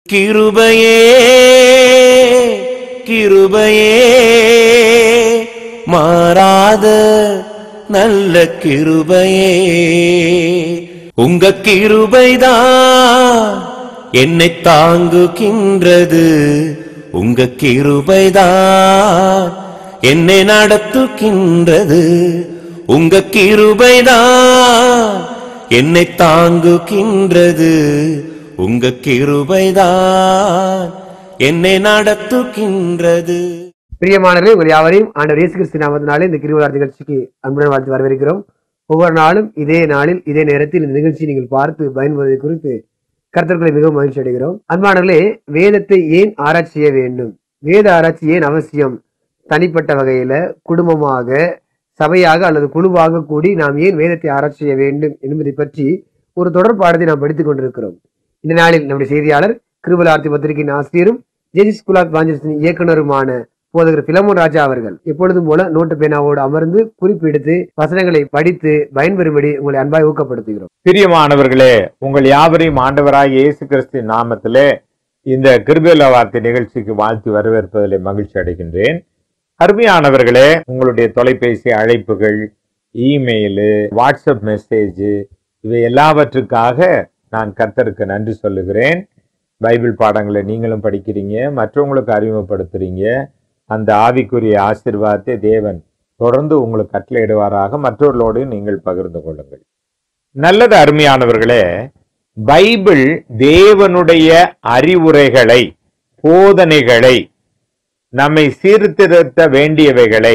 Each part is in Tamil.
கிருபையே கிருபையே மாறாத நல்ல கிருபையே உங்க கிருபைதான் என்னை தாங்குகின்றது உங்க கிருபைதான் என்னை நடத்துகின்றது உங்க கிருபைதான் என்னை தாங்குகின்றது உங்க கிருபைதான் என்னை நடத்துகின்றது பிரியமானவர்களே உங்கள் யாவரையும் ஆண்டவர் இயேசு கிறிஸ்து நாமத்தினாலே இந்த கிருவிழா நிகழ்ச்சிக்கு அன்புடன் வாழ்த்து வரவேற்கிறோம் ஒவ்வொரு நாளும் இதே நாளில் இதே நேரத்தில் இந்த நிகழ்ச்சியை நீங்கள் பார்த்து பயன்படுவதை குறித்து கருத்தர்களை மிகவும் மகிழ்ச்சி அடைகிறோம் அன்பானவர்களே வேதத்தை ஏன் ஆராய்ச்சி செய்ய வேண்டும் வேத ஆராய்ச்சி ஏன் அவசியம் தனிப்பட்ட வகையில குடும்பமாக சபையாக அல்லது குழுவாக கூடி நாம் ஏன் வேதத்தை ஆராய்ச்சி செய்ய வேண்டும் என்பதை பற்றி ஒரு தொடர் பாடத்தை நாம் படித்துக் கொண்டிருக்கிறோம் இந்த நாளில் நம்முடைய செய்தியாளர் கிருபலார்த்தி பத்திரிகையின் ஆசிரியரும் ஜெஜி ஸ்கூல் ஆஃப் பாஞ்சர்ஸின் இயக்குனருமான போதகர் பிலமோன் ராஜா அவர்கள் எப்பொழுதும் போல நோட்டு பேனாவோடு அமர்ந்து குறிப்பெடுத்து வசனங்களை படித்து பயன்பெறும்படி உங்களை அன்பாய் ஊக்கப்படுத்துகிறோம் பிரியமானவர்களே உங்கள் யாவரையும் ஆண்டவராகிய இயேசு கிறிஸ்து நாமத்திலே இந்த கிருபேல வார்த்தை நிகழ்ச்சிக்கு வாழ்த்து வரவேற்பதிலே மகிழ்ச்சி அடைகின்றேன் அருமையானவர்களே உங்களுடைய தொலைபேசி அழைப்புகள் இமெயிலு வாட்ஸ்அப் மெசேஜ் இவை எல்லாவற்றுக்காக நான் கர்த்தருக்கு நன்றி சொல்லுகிறேன் பைபிள் பாடங்களை நீங்களும் படிக்கிறீங்க மற்றவங்களுக்கு அறிமுகப்படுத்துறீங்க அந்த ஆவிக்குரிய ஆசீர்வாதத்தை தேவன் தொடர்ந்து உங்களுக்கு கட்டளையிடுவாராக மற்றவர்களோடு நீங்கள் பகிர்ந்து கொள்ளுங்கள் நல்லது அருமையானவர்களே பைபிள் தேவனுடைய அறிவுரைகளை போதனைகளை நம்மை சீர்திருத்த வேண்டியவைகளை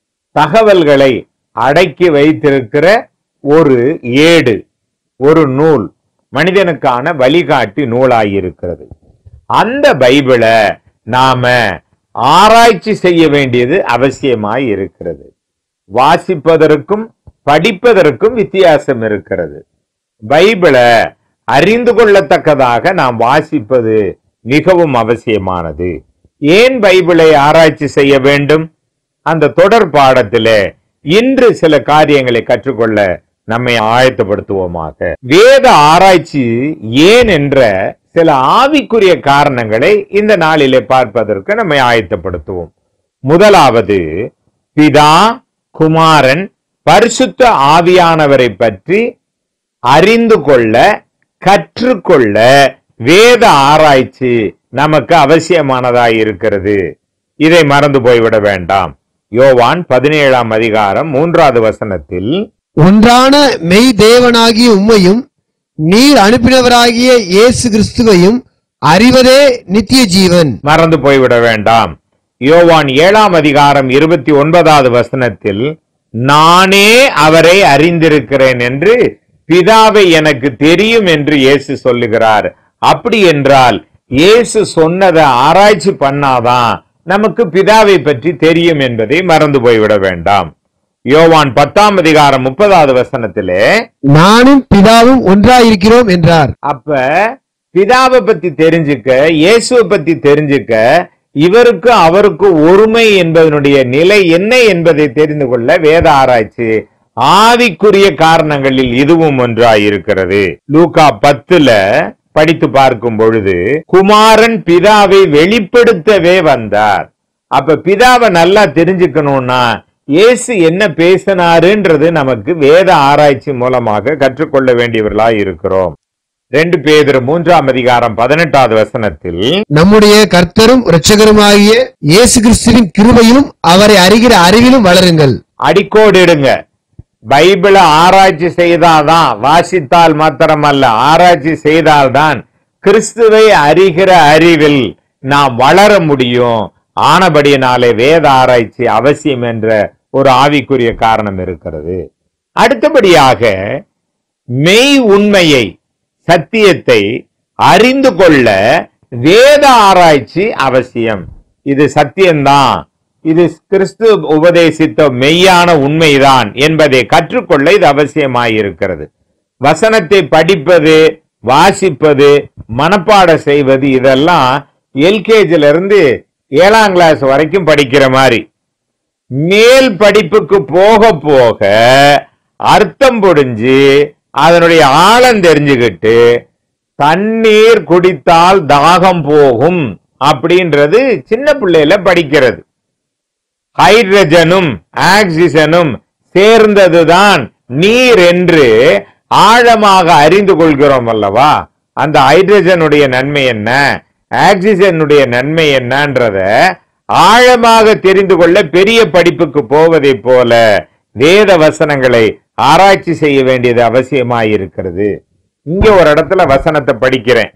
தகவல்களை அடக்கி வைத்திருக்கிற ஒரு ஏடு ஒரு நூல் மனிதனுக்கான வழிகாட்டி நூலாயிருக்கிறது அந்த பைபிளை நாம ஆராய்ச்சி செய்ய வேண்டியது அவசியமாய் இருக்கிறது வாசிப்பதற்கும் படிப்பதற்கும் வித்தியாசம் இருக்கிறது பைபிளை அறிந்து கொள்ளத்தக்கதாக நாம் வாசிப்பது மிகவும் அவசியமானது ஏன் பைபிளை ஆராய்ச்சி செய்ய வேண்டும் அந்த தொடர் பாடத்திலே இன்று சில காரியங்களை கற்றுக்கொள்ள நம்மை ஆயத்தப்படுத்துவோமாக வேத ஆராய்ச்சி ஏன் என்ற சில ஆவிக்குரிய காரணங்களை இந்த நாளிலே பார்ப்பதற்கு நம்மை ஆயத்தப்படுத்துவோம் முதலாவது பிதா குமாரன் பரிசுத்த ஆவியானவரை பற்றி அறிந்து கொள்ள கற்றுக்கொள்ள வேத ஆராய்ச்சி நமக்கு அவசியமானதாய் இருக்கிறது இதை மறந்து போய்விட வேண்டாம் யோவான் பதினேழாம் அதிகாரம் மூன்றாவது வசனத்தில் ஒன்றான மெய் தேவனாகிய உம்மையும் நீர் அனுப்பினவராகிய இயேசு கிறிஸ்துவையும் அறிவதே நித்திய ஜீவன் மறந்து போய்விட வேண்டாம் யோவான் ஏழாம் அதிகாரம் இருபத்தி ஒன்பதாவது வசனத்தில் நானே அவரை அறிந்திருக்கிறேன் என்று பிதாவை எனக்கு தெரியும் என்று இயேசு சொல்லுகிறார் அப்படி என்றால் இயேசு சொன்னதை ஆராய்ச்சி பண்ணாதான் நமக்கு பிதாவை பற்றி தெரியும் என்பதை மறந்து போய்விட வேண்டாம் யோவான் பத்தாம் அதிகாரம் முப்பதாவது வசனத்திலே நானும் பிதாவும் ஒன்றாயிருக்கிறோம் என்றார் அப்ப பிதாவை பத்தி தெரிஞ்சுக்க இயேசுவை பத்தி தெரிஞ்சுக்க இவருக்கு அவருக்கு ஒருமை என்பதனுடைய நிலை என்ன என்பதை தெரிந்து கொள்ள வேத ஆராய்ச்சி ஆவிக்குரிய காரணங்களில் இதுவும் ஒன்றாயிருக்கிறது லூகா பத்துல படித்து பார்க்கும் பொழுது குமாரன் பிதாவை வெளிப்படுத்தவே வந்தார் அப்ப பிதாவை நல்லா தெரிஞ்சுக்கணும்னா இயேசு என்ன பேசினாருன்றது நமக்கு வேத ஆராய்ச்சி மூலமாக கற்றுக்கொள்ள வேண்டியவர்களா இருக்கிறோம் ரெண்டு பேதர் மூன்றாம் அதிகாரம் பதினெட்டாவது வசனத்தில் நம்முடைய கர்த்தரும் இரட்சகருமாகிய இயேசு கிறிஸ்துவின் கிருபையிலும் அவரை அறிகிற அறிவிலும் வளருங்கள் அடிக்கோடிடுங்க பைபிளை ஆராய்ச்சி செய்தாதான் வாசித்தால் மாத்திரமல்ல ஆராய்ச்சி செய்தால்தான் கிறிஸ்துவை அறிகிற அறிவில் நாம் வளர முடியும் ஆனபடியினாலே வேத ஆராய்ச்சி அவசியம் என்ற ஒரு ஆவிக்குரிய காரணம் இருக்கிறது அடுத்தபடியாக மெய் உண்மையை சத்தியத்தை அறிந்து கொள்ள வேத ஆராய்ச்சி அவசியம் இது சத்தியம்தான் இது கிறிஸ்து உபதேசித்த மெய்யான உண்மைதான் என்பதை கற்றுக்கொள்ள இது அவசியமாயிருக்கிறது வசனத்தை படிப்பது வாசிப்பது மனப்பாடம் செய்வது இதெல்லாம் எல்கேஜில இருந்து ஏழாம் கிளாஸ் வரைக்கும் படிக்கிற மாதிரி மேல் படிப்புக்கு போக போக அர்த்தம் புரிஞ்சு அதனுடைய ஆழம் தெரிஞ்சுக்கிட்டு தண்ணீர் குடித்தால் தாகம் போகும் அப்படின்றது சின்ன பிள்ளையில படிக்கிறது ஹைட்ரஜனும் ஆக்சிஜனும் சேர்ந்ததுதான் நீர் என்று ஆழமாக அறிந்து கொள்கிறோம் அல்லவா அந்த ஹைட்ரஜனுடைய நன்மை என்ன ஆக்சிஜனுடைய நன்மை என்னன்றத ஆழமாக தெரிந்து கொள்ள பெரிய படிப்புக்கு போவதை போல வேத வசனங்களை ஆராய்ச்சி செய்ய வேண்டியது அவசியமாயிருக்கிறது இங்க ஒரு இடத்துல வசனத்தை படிக்கிறேன்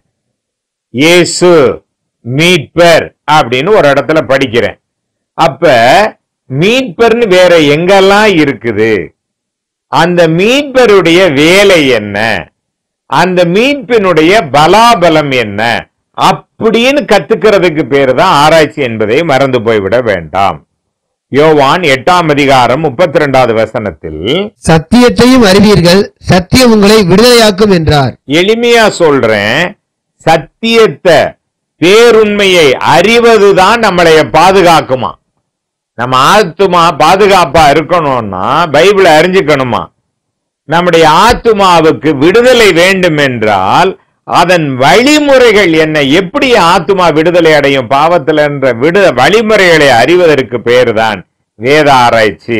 இயேசு மீட்பர் அப்படின்னு ஒரு இடத்துல படிக்கிறேன் அப்ப மீட்பர்னு வேற எங்கெல்லாம் இருக்குது அந்த மீட்பருடைய வேலை என்ன அந்த மீட்பினுடைய பலாபலம் என்ன அப்படின்னு கத்துக்கிறதுக்கு பேரு தான் ஆராய்ச்சி என்பதை மறந்து போய்விட வேண்டாம் யோவான் எட்டாம் அதிகாரம் முப்பத்தி ரெண்டாவது வசனத்தில் சத்தியத்தையும் அறிவீர்கள் சத்தியம் உங்களை விடுதலையாக்கும் என்றார் எளிமையா சொல்றேன் சத்தியத்தை பேருண்மையை அறிவதுதான் நம்மளைய பாதுகாக்குமா நம்ம ஆத்துமா பாதுகாப்பா இருக்கணும்னா பைபிளை அறிஞ்சுக்கணுமா நம்முடைய ஆத்துமாவுக்கு விடுதலை வேண்டும் என்றால் அதன் வழிமுறைகள் என்ன எப்படி ஆத்துமா விடுதலை அடையும் பாவத்தில் என்ற விடு வழிமுறைகளை அறிவதற்கு பேருதான் வேத ஆராய்ச்சி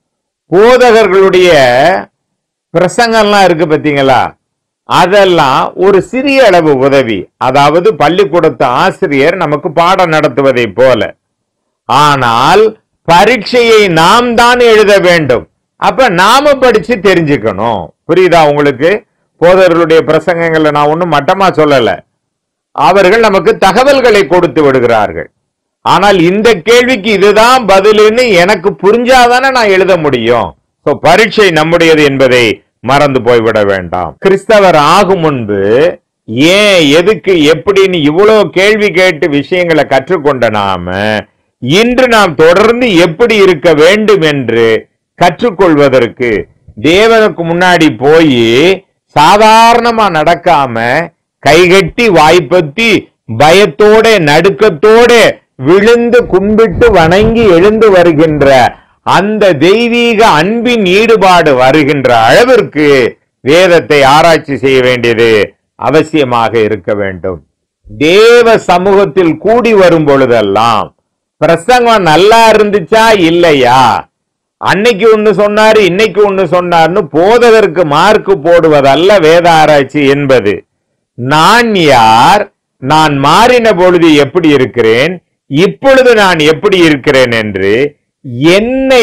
போதகர்களுடைய பிரசங்கம்லாம் இருக்கு பாத்தீங்களா அதெல்லாம் ஒரு சிறிய அளவு உதவி அதாவது பள்ளிக்கூடத்து ஆசிரியர் நமக்கு பாடம் நடத்துவதை போல ஆனால் பரீட்சையை நாம் தான் எழுத வேண்டும் அப்ப நாம படிச்சு தெரிஞ்சுக்கணும் புரியுதா உங்களுக்கு போதர்களுடைய பிரசங்கங்களை நான் ஒண்ணும் மட்டமா சொல்லல அவர்கள் நமக்கு தகவல்களை கொடுத்து விடுகிறார்கள் ஆனால் இந்த கேள்விக்கு இதுதான் பதிலுன்னு எனக்கு புரிஞ்சாதானே நான் எழுத முடியும் சோ பரீட்சை நம்முடையது என்பதை மறந்து போய்விட வேண்டாம் கிறிஸ்தவர் ஆகும் முன்பு ஏன் எதுக்கு எப்படின்னு இவ்வளவு கேள்வி கேட்டு விஷயங்களை கற்றுக்கொண்ட நாம இன்று நாம் தொடர்ந்து எப்படி இருக்க வேண்டும் என்று கற்றுக்கொள்வதற்கு தேவனுக்கு முன்னாடி போய் சாதாரணமா நடக்காம கைகட்டி வாய்ப்பத்தி பயத்தோட நடுக்கத்தோட விழுந்து கும்பிட்டு வணங்கி எழுந்து வருகின்ற அந்த தெய்வீக அன்பின் ஈடுபாடு வருகின்ற அளவிற்கு வேதத்தை ஆராய்ச்சி செய்ய வேண்டியது அவசியமாக இருக்க வேண்டும் தேவ சமூகத்தில் கூடி வரும் பொழுதெல்லாம் பிரசங்கம் நல்லா இருந்துச்சா இல்லையா அன்னைக்கு ஒண்ணு சொன்னாரு இன்னைக்கு ஒண்ணு சொன்னார்னு போதகருக்கு மார்க் போடுவதல்ல வேத ஆராய்ச்சி என்பது நான் யார் நான் மாறின பொழுது எப்படி இருக்கிறேன் இப்பொழுது நான் எப்படி இருக்கிறேன் என்று என்னை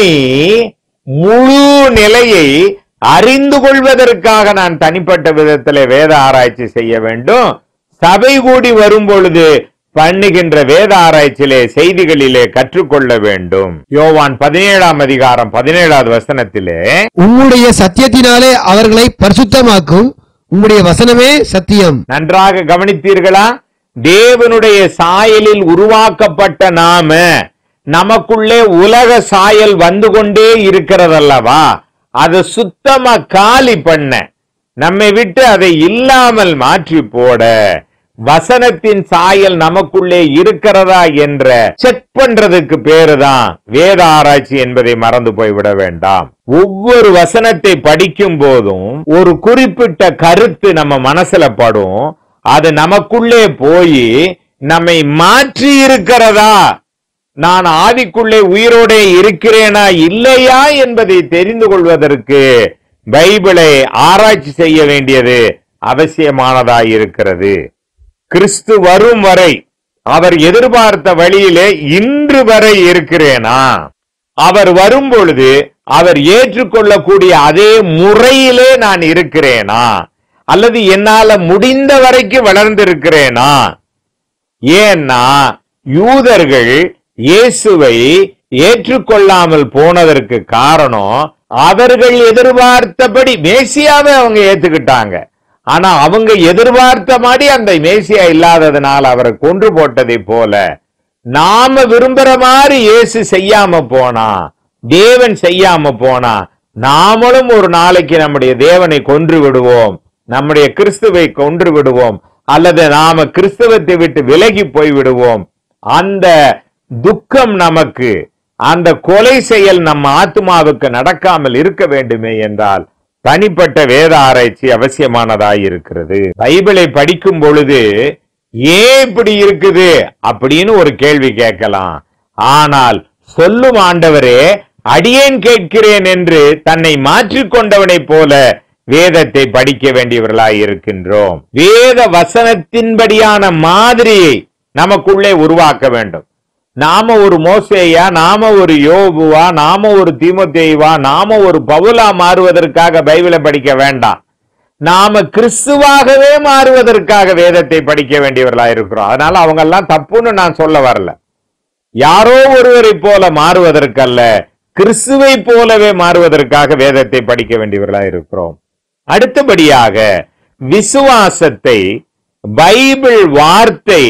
முழு நிலையை அறிந்து கொள்வதற்காக நான் தனிப்பட்ட விதத்திலே வேத ஆராய்ச்சி செய்ய வேண்டும் சபை கூடி வரும் பொழுது பண்ணுகின்ற வேத ஆராய்ச்சியிலே செய்திகளிலே கற்றுக்கொள்ள வேண்டும் யோவான் பதினேழாம் அதிகாரம் பதினேழாவது வசனத்திலே உம்முடைய சத்தியத்தினாலே அவர்களை பரிசுத்தமாக்கும் உம்முடைய வசனமே சத்தியம் நன்றாக கவனித்தீர்களா தேவனுடைய சாயலில் உருவாக்கப்பட்ட நாம நமக்குள்ளே உலக சாயல் வந்து கொண்டே இருக்கிறதல்லவா அதை சுத்தமா காலி பண்ண நம்மை விட்டு அதை இல்லாமல் மாற்றி போட வசனத்தின் சாயல் நமக்குள்ளே இருக்கிறதா என்ற செக் பண்றதுக்கு பேருதான் வேத ஆராய்ச்சி என்பதை மறந்து போய்விட வேண்டாம் ஒவ்வொரு வசனத்தை படிக்கும் போதும் ஒரு குறிப்பிட்ட கருத்து நம்ம மனசுல படும் அது நமக்குள்ளே போய் நம்மை மாற்றி இருக்கிறதா நான் ஆவிக்குள்ளே உயிரோட இருக்கிறேனா இல்லையா என்பதை தெரிந்து கொள்வதற்கு பைபிளை ஆராய்ச்சி செய்ய வேண்டியது அவசியமானதாய் இருக்கிறது கிறிஸ்து வரும் வரை அவர் எதிர்பார்த்த வழியிலே இன்று வரை இருக்கிறேனா அவர் வரும் பொழுது அவர் ஏற்றுக்கொள்ளக்கூடிய அதே முறையிலே நான் இருக்கிறேனா அல்லது என்னால முடிந்த வரைக்கும் வளர்ந்திருக்கிறேனா ஏன்னா யூதர்கள் இயேசுவை ஏற்றுக்கொள்ளாமல் போனதற்கு காரணம் அவர்கள் எதிர்பார்த்தபடி மேசியாவை அவங்க ஏத்துக்கிட்டாங்க ஆனா அவங்க எதிர்பார்த்த மாதிரி அந்த மேசியா இல்லாததுனால அவரை கொன்று போட்டதை போல நாம விரும்புற மாதிரி இயேசு செய்யாம போனா தேவன் செய்யாம போனா நாமளும் ஒரு நாளைக்கு நம்முடைய தேவனை கொன்று விடுவோம் நம்முடைய கிறிஸ்துவை கொன்று விடுவோம் அல்லது நாம கிறிஸ்துவத்தை விட்டு விலகி போய் விடுவோம் அந்த துக்கம் நமக்கு அந்த கொலை செயல் நம்ம ஆத்மாவுக்கு நடக்காமல் இருக்க வேண்டுமே என்றால் தனிப்பட்ட வேத ஆராய்ச்சி அவசியமானதாய் இருக்கிறது பைபிளை படிக்கும் பொழுது ஏன் இப்படி இருக்குது அப்படின்னு ஒரு கேள்வி கேட்கலாம் ஆனால் சொல்லும் ஆண்டவரே அடியேன் கேட்கிறேன் என்று தன்னை மாற்றிக்கொண்டவனைப் போல வேதத்தை படிக்க வேண்டியவர்களாய் இருக்கின்றோம் வேத வசனத்தின்படியான மாதிரியை நமக்குள்ளே உருவாக்க வேண்டும் நாம ஒரு மோசேயா நாம ஒரு யோபுவா நாம ஒரு தீமோத்தேயுவா நாம ஒரு பவுலா மாறுவதற்காக பைபிளை படிக்க வேண்டாம் நாம கிறிஸ்துவாகவே மாறுவதற்காக வேதத்தை படிக்க வேண்டியவர்களா இருக்கிறோம் அதனால அவங்க எல்லாம் தப்புன்னு நான் சொல்ல வரல யாரோ ஒருவரை போல மாறுவதற்கல்ல கிறிஸ்துவை போலவே மாறுவதற்காக வேதத்தை படிக்க வேண்டியவர்களா இருக்கிறோம் அடுத்தபடியாக விசுவாசத்தை பைபிள் வார்த்தை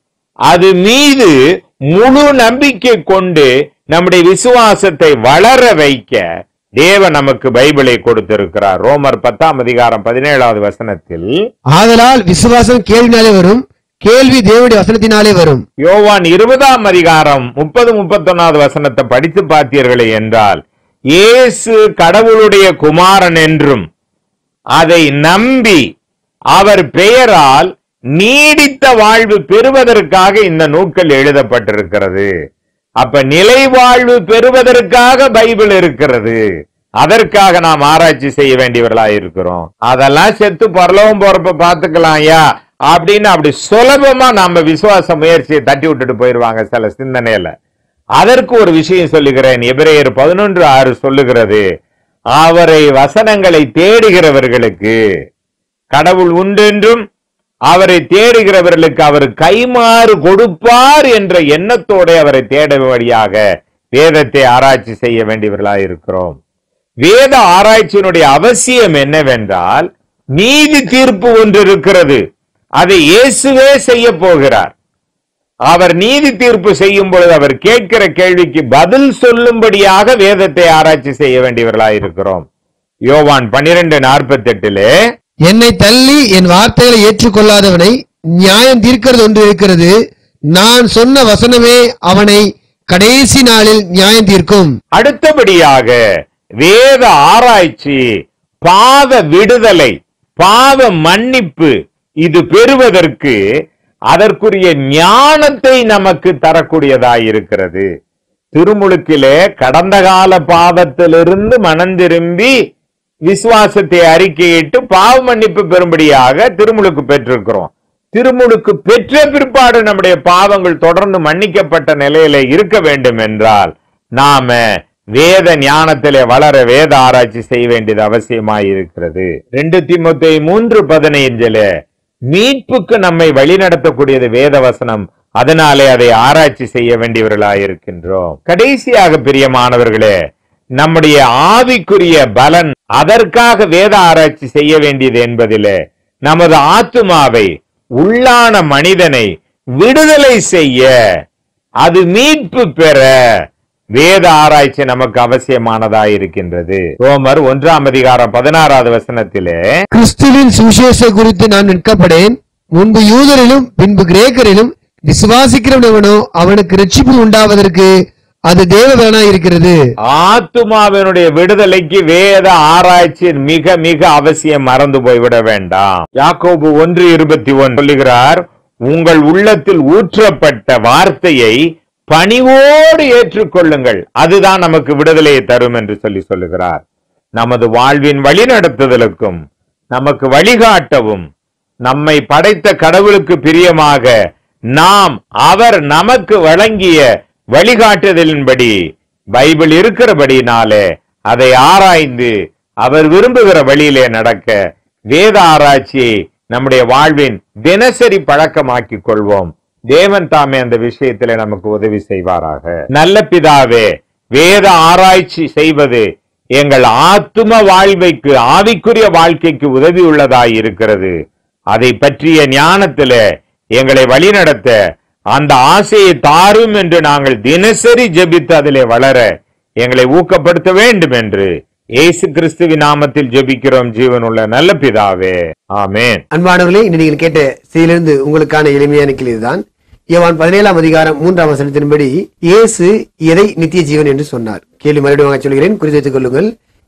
அது மீது முழு நம்பிக்கை கொண்டு நம்முடைய விசுவாசத்தை வளர வைக்க தேவன் நமக்கு பைபிளை கொடுத்திருக்கிறார் ரோமர் பத்தாம் அதிகாரம் பதினேழாவது வசனத்தில் ஆதலால் விசுவாசம் கேள்வினாலே வரும் கேள்வி தேவனுடைய வசனத்தினாலே வரும் யோவான் இருபதாம் அதிகாரம் முப்பது முப்பத்தொன்னாவது வசனத்தை படித்து பார்த்தீர்களே என்றால் இயேசு கடவுளுடைய குமாரன் என்றும் அதை நம்பி அவர் பெயரால் நீடித்த வாழ்வு பெறுவதற்காக இந்த நூல்கள் எழுதப்பட்டிருக்கிறது அப்ப நிலை வாழ்வு பெறுவதற்காக பைபிள் இருக்கிறது அதற்காக நாம் ஆராய்ச்சி செய்ய வேண்டியவர்களா இருக்கிறோம் அதெல்லாம் செத்து பரலவும் போறப்ப பாத்துக்கலாம் ஐயா அப்படின்னு அப்படி சுலபமா நாம விசுவாச முயற்சியை தட்டி விட்டுட்டு போயிருவாங்க சில சிந்தனையில அதற்கு ஒரு விஷயம் சொல்லுகிறேன் எபிரேயர் பதினொன்று ஆறு சொல்லுகிறது அவரை வசனங்களை தேடுகிறவர்களுக்கு கடவுள் உண்டென்றும் அவரை தேடுகிறவர்களுக்கு அவர் கைமாறு கொடுப்பார் என்ற எண்ணத்தோட அவரை தேடும்படியாக வேதத்தை ஆராய்ச்சி செய்ய வேண்டியவர்களாய் இருக்கிறோம் வேத ஆராய்ச்சியினுடைய அவசியம் என்னவென்றால் நீதி தீர்ப்பு ஒன்று இருக்கிறது அதை இயேசுவே செய்ய போகிறார் அவர் நீதி தீர்ப்பு செய்யும் பொழுது அவர் கேட்கிற கேள்விக்கு பதில் சொல்லும்படியாக வேதத்தை ஆராய்ச்சி செய்ய வேண்டியவர்களாய் இருக்கிறோம் யோவான் பனிரெண்டு நாற்பத்தி எட்டிலே என்னை தள்ளி என் வார்த்தைகளை ஏற்றுக்கொள்ளாதவனை நியாயம் தீர்க்கிறது ஒன்று இருக்கிறது நான் சொன்ன வசனமே அவனை கடைசி நாளில் நியாயம் தீர்க்கும் அடுத்தபடியாக வேத ஆராய்ச்சி பாவ விடுதலை பாவ மன்னிப்பு இது பெறுவதற்கு அதற்குரிய ஞானத்தை நமக்கு தரக்கூடியதாய் இருக்கிறது திருமுழுக்கிலே கடந்த கால பாவத்திலிருந்து மனம் திரும்பி விசுவாசத்தை அறிக்கையிட்டு பாவ மன்னிப்பு பெறும்படியாக திருமுழுக்கு பெற்றிருக்கிறோம் திருமுழுக்கு பெற்ற பிற்பாடு நம்முடைய பாவங்கள் தொடர்ந்து மன்னிக்கப்பட்ட நிலையில இருக்க வேண்டும் என்றால் நாம வேத ஞானத்திலே வளர வேத ஆராய்ச்சி செய்ய வேண்டியது அவசியமாய் இருக்கிறது ரெண்டு திமுத்தை மூன்று பதினைஞ்சுல மீட்புக்கு நம்மை வழிநடத்தக்கூடியது வேத வசனம் அதனாலே அதை ஆராய்ச்சி செய்ய வேண்டியவர்களாய் இருக்கின்றோம் கடைசியாக பிரியமானவர்களே நம்முடைய ஆவிக்குரிய பலன் அதற்காக வேத ஆராய்ச்சி செய்ய வேண்டியது என்பதிலே நமது ஆத்துமாவை உள்ளான மனிதனை விடுதலை செய்ய அது மீட்பு பெற வேத ஆராய்ச்சி நமக்கு அவசியமானதாய் இருக்கின்றது ரோமர் ஒன்றாம் அதிகாரம் பதினாறாவது வசனத்திலே கிறிஸ்துவின் சுவிசேஷ குறித்து நான் நிற்கப்படேன் முன்பு யூதரிலும் பின்பு கிரேக்கரிலும் விசுவாசிக்கிறவனவனோ அவனுக்கு ரட்சிப்பு உண்டாவதற்கு அது தேவபலனாய் இருக்கிறது ஆத்துமாவினுடைய விடுதலைக்கு வேத ஆராய்ச்சி மிக மிக அவசியம் மறந்து போய்விட வேண்டாம் யாக்கோபு ஒன்று இருபத்தி ஒன்று சொல்லுகிறார் உங்கள் உள்ளத்தில் ஊற்றப்பட்ட வார்த்தையை பணிவோடு ஏற்றுக்கொள்ளுங்கள் அதுதான் நமக்கு விடுதலையை தரும் என்று சொல்லி சொல்லுகிறார் நமது வாழ்வின் வழிநடத்துதலுக்கும் நமக்கு வழிகாட்டவும் நம்மை படைத்த கடவுளுக்கு பிரியமாக நாம் அவர் நமக்கு வழங்கிய வழிகாட்டுதலின்படி பைபிள் இருக்கிறபடினாலே அதை ஆராய்ந்து அவர் விரும்புகிற வழியிலே நடக்க வேத ஆராய்ச்சியை நம்முடைய வாழ்வின் தினசரி பழக்கமாக்கிக் கொள்வோம் தேவன் தாமே அந்த விஷயத்திலே நமக்கு உதவி செய்வாராக நல்ல பிதாவே வேத ஆராய்ச்சி செய்வது எங்கள் ஆத்தும வாழ்வைக்கு ஆவிக்குரிய வாழ்க்கைக்கு உதவி உள்ளதாய் இருக்கிறது அதை பற்றிய ஞானத்திலே எங்களை வழிநடத்த அந்த ஆசையை தாரும் என்று நாங்கள் தினசரி ஜெபித்து அதிலே வளர எங்களை ஊக்கப்படுத்த வேண்டும் என்று இயேசு கிறிஸ்துவின் நாமத்தில் ஜெபிக்கிறோம் ஜீவனுள்ள நல்ல பிதாவே ஆமென் அன்பானவர்களே இன்று நீங்கள் கேட்ட செய்தியிலிருந்து உங்களுக்கான எளிமையான கேள்வி இதுதான் யோவான் பதினேழாம் அதிகாரம் மூன்றாம் வசனத்தின்படி இயேசு எதை நித்திய ஜீவன் என்று சொன்னார் கேள்வி மறுபடியும் சொல்கிறேன் குறித்து வைத்துக் கொள்ளுங்கள்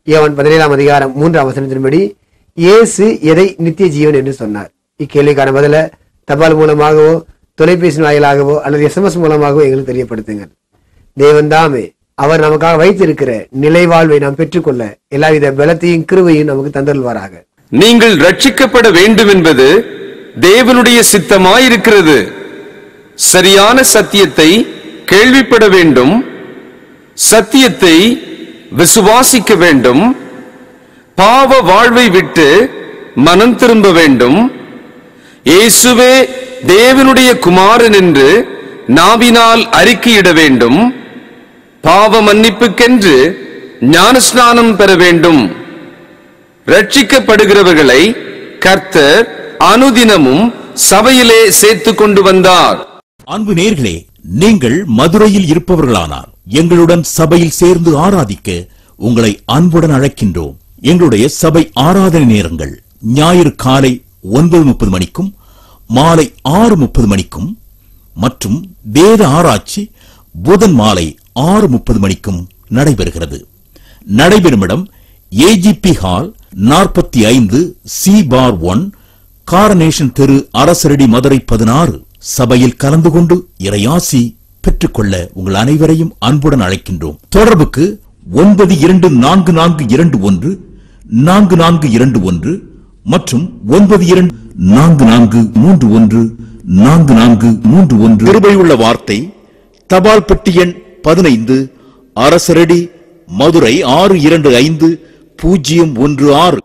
யோவான் பதினேழாம் அதிகாரம் மூன்றாம் வசனத்தின்படி இயேசு எதை நித்திய ஜீவன் என்று சொன்னார் இக்கேள்விக்கான பதில தபால் மூலமாகவோ தொலைபேசி வாயிலாகவோ அல்லது எஸ்எம்எஸ் மூலமாகவோ எங்களுக்கு தெரியப்படுத்துங்கள் தேவன் தாமே அவர் நமக்காக வைத்திருக்கிற நிலை வாழ்வை நாம் பெற்றுக்கொள்ள எல்லாவித பலத்தையும் கிருபையும் நமக்கு தந்தருள்வாராக நீங்கள் ரட்சிக்கப்பட வேண்டும் என்பது தேவனுடைய சித்தமாயிருக்கிறது சரியான சத்தியத்தை கேள்விப்பட வேண்டும் சத்தியத்தை விசுவாசிக்க வேண்டும் பாவ வாழ்வை விட்டு மனம் திரும்ப வேண்டும் இயேசுவே தேவனுடைய குமாரன் என்று நாவினால் அறிக்கையிட வேண்டும் பாவ மன்னிப்புக்கென்று ஞானஸ்நானம் பெற வேண்டும் ரட்சிக்கப்படுகிறவர்களை கர்த்தர் அனுதினமும் சபையிலே சேர்த்துக் கொண்டு வந்தார் அன்பு நேர்களே நீங்கள் மதுரையில் இருப்பவர்களானார் எங்களுடன் சபையில் சேர்ந்து ஆராதிக்க உங்களை அன்புடன் அழைக்கின்றோம் எங்களுடைய சபை ஆராதனை நேரங்கள் ஞாயிறு காலை ஒன்பது முப்பது மணிக்கும் மாலை ஆறு முப்பது மணிக்கும் மற்றும் வேத ஆராய்ச்சி புதன் மாலை ஆறு முப்பது மணிக்கும் நடைபெறுகிறது நடைபெறும் இடம் ஏஜிபி ஹால் நாற்பத்தி ஐந்து சி பார் ஒன் காரனேஷன் தெரு அரசரடி மதுரை பதினாறு சபையில் கலந்து கொண்டு இறையாசி பெற்றுக்கொள்ள உங்கள் அனைவரையும் அன்புடன் அழைக்கின்றோம் தொடர்புக்கு ஒன்பது இரண்டு நான்கு நான்கு இரண்டு ஒன்று நான்கு நான்கு இரண்டு ஒன்று மற்றும் ஒன்பது இரண்டு நான்கு நான்கு மூன்று ஒன்று நான்கு நான்கு மூன்று ஒன்று கிருபையுள்ள வார்த்தை தபால் பெட்டி எண் பதினைந்து அரசரடி மதுரை ஆறு இரண்டு ஐந்து பூஜ்ஜியம் ஒன்று ஆறு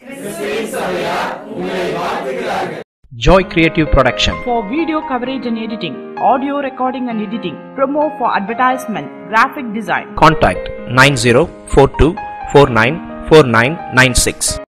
Joy Creative Production. for video coverage and editing, audio recording and editing, promo for advertisement, graphic design. Contact 9042494996.